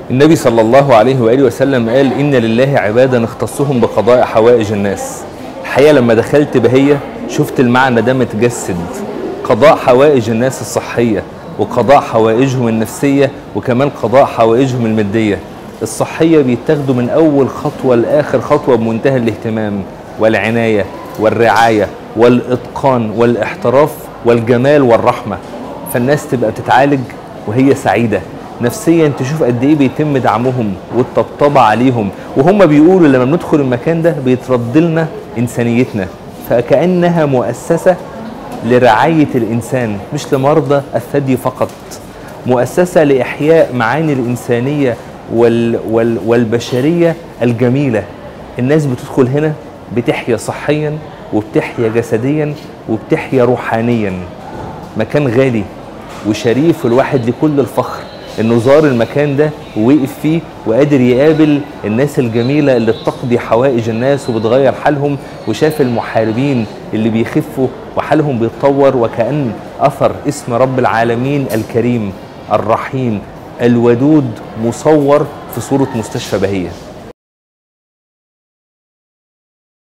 النبي صلى الله عليه وآله وسلم قال إن لله عبادا اختصهم بقضاء حوائج الناس الحقيقة لما دخلت بهية شفت المعنى ده متجسد قضاء حوائج الناس الصحية وقضاء حوائجهم النفسية وكمان قضاء حوائجهم المادية الصحية بيتاخدوا من أول خطوة لآخر خطوة بمنتهى الاهتمام والعناية والرعاية والإتقان والاحتراف والجمال والرحمة فالناس تبقى بتتعالج وهي سعيدة نفسيا تشوف قد ايه بيتم دعمهم والطبطبة عليهم وهم بيقولوا لما بندخل المكان ده بيترد لنا انسانيتنا فكأنها مؤسسة لرعاية الإنسان مش لمرضى الثدي فقط مؤسسة لإحياء معاني الإنسانية وال وال والبشرية الجميلة الناس بتدخل هنا بتحيا صحيا وبتحيا جسديا وبتحيا روحانيا مكان غالي وشريف الواحد لكل الفخر انه زار المكان ده ووقف فيه وقادر يقابل الناس الجميله اللي بتقضي حوائج الناس وبتغير حالهم وشاف المحاربين اللي بيخفوا وحالهم بيتطور وكأن اثر اسم رب العالمين الكريم الرحيم الودود مصور في صوره مستشفى بهيه